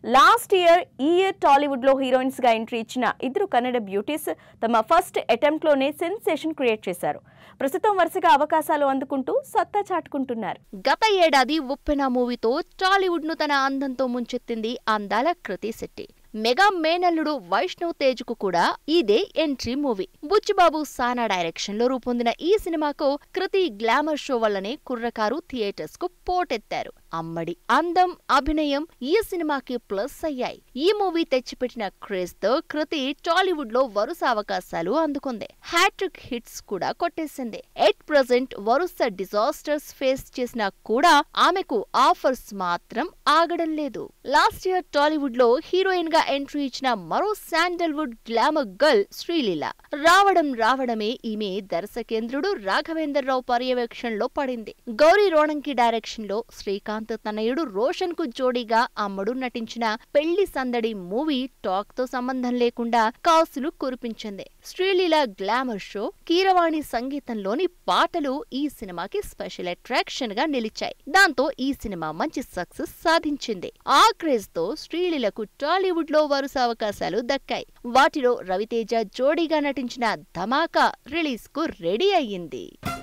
last year ఈ year Tollywood లో heroines గా ఎంట్రీ ఇచ్చిన ఇద్దరు కన్నడ బ్యూటీస్ తమ ఫస్ట్ అటెంప్ట్ లోనే సెన్సేషన్ క్రియేట్ చేశారు ప్రస్తుతం వరుసగా అవకాశాలు అందుకుంటూ సత్తా చాటుకుంటున్నారు గత ఏడాది ఉప్పెన మూవీతో టాలీవుడ్ ను తన అందంతో ముంచెత్తింది అందాల కృతి శెట్టి మెగా మేనల్లుడు వైష్ణవ్ తేజ్ కు కూడా ఇదే ఎంట్రీ మూవీ బుచ్చిబాబు సానా డైరెక్షన్ లో రూపొందిన ఈ సినిమాకు కృతి గ్లామర్ షో వల్లనే కుర్రకారు థియేటర్స్ కు పోటెత్తారు అమ్మడి అందం అభినయం ఈ సినిమాకి ప్లస్ అయ్యాయి ఈ మూవీ తెచ్చిపెట్టిన క్రేజ్ తో కృతి టాలీవుడ్ లో వరుస అవకాశాలు అందుకుంది హ్యాట్రిక్ హిట్స్ కూడా కొట్టేసింది ఎట్ ప్రజెంట్ వరుస డిజాస్టర్స్ ఫేస్ చేసినా కూడా ఆమెకు ఆఫర్స్ మాత్రం ఆగడం లేదు లాస్ట్ ఇయర్ టాలీవుడ్ లో హీరోయిన్ గా ఎంట్రీ ఇచ్చిన మరో శాండల్వుడ్ గ్లామర్ గర్ల్ శ్రీలీల రావడం రావడమే ఈమె దర్శకేంద్రుడు రాఘవేందర్ రావు పర్యవేక్షణలో పడింది గౌరీ రోణంకి డైరెక్షన్ లో శ్రీకాంత్ తనయుడు రోషన్ కు జోడీగా అమ్మడు నటించిన పెళ్లి సందడి మూవీ టాక్ తో సంబంధం లేకుండా కాసులు కురిపించింది శ్రీలీల గ్లామర్ షో కీరవాణి సంగీతంలోని పాటలు ఈ సినిమాకి స్పెషల్ అట్రాక్షన్ గా నిలిచాయి దాంతో ఈ సినిమా మంచి సక్సెస్ సాధించింది ఆ క్రేజ్ తో శ్రీలీలకు టాలీవుడ్ లో వరుస అవకాశాలు దక్కాయి వాటిలో రవితేజ జోడీగా నటించిన ధమాకా రిలీజ్ కు రెడీ అయ్యింది